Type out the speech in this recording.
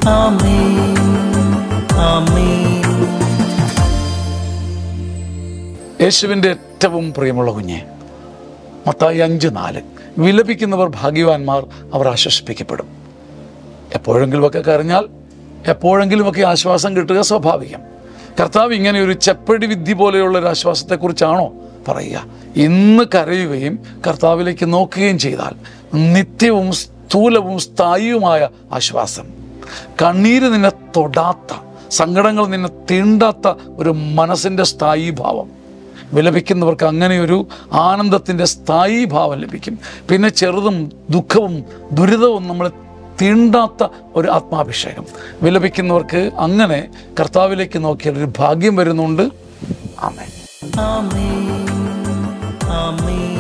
ആമേൻ ആമേൻ യേശുവിൻ്റെ ഏറ്റവും പ്രിയമുള്ള കുഞ്ഞെ മത്തായി അഞ്ച് നാല് വിലപിക്കുന്നവർ ഭാഗ്യവാന്മാർ അവർ ആശ്വസിപ്പിക്കപ്പെടും എപ്പോഴെങ്കിലുമൊക്കെ കരഞ്ഞാൽ എപ്പോഴെങ്കിലുമൊക്കെ ആശ്വാസം കിട്ടുക സ്വാഭാവികം കർത്താവ് ഇങ്ങനെ ഒരു ചെപ്പടി വിദ്യ പോലെയുള്ള ഒരു ആശ്വാസത്തെക്കുറിച്ചാണോ പറയുക ഇന്ന് കരയുകയും കർത്താവിലേക്ക് നോക്കുകയും ചെയ്താൽ നിത്യവും സ്ഥൂലവും സ്ഥായിയുമായ ആശ്വാസം കണ്ണീര് നിന്നെ തൊടാത്ത സങ്കടങ്ങൾ നിന്നെ തീണ്ടാത്ത ഒരു മനസ്സിൻ്റെ സ്ഥായി ഭാവം വിലപിക്കുന്നവർക്ക് അങ്ങനെ ഒരു ആനന്ദത്തിൻ്റെ സ്ഥായി ഭാവം ലഭിക്കും പിന്നെ ചെറുതും ദുഃഖവും ദുരിതവും നമ്മളെ തീണ്ടാത്ത ഒരു ആത്മാഭിഷേകം വിലപിക്കുന്നവർക്ക് അങ്ങനെ കർത്താവിലേക്ക് നോക്കിയാൽ ഒരു ഭാഗ്യം വരുന്നുണ്ട് ആമേൻ ആമേൻ ആമേൻ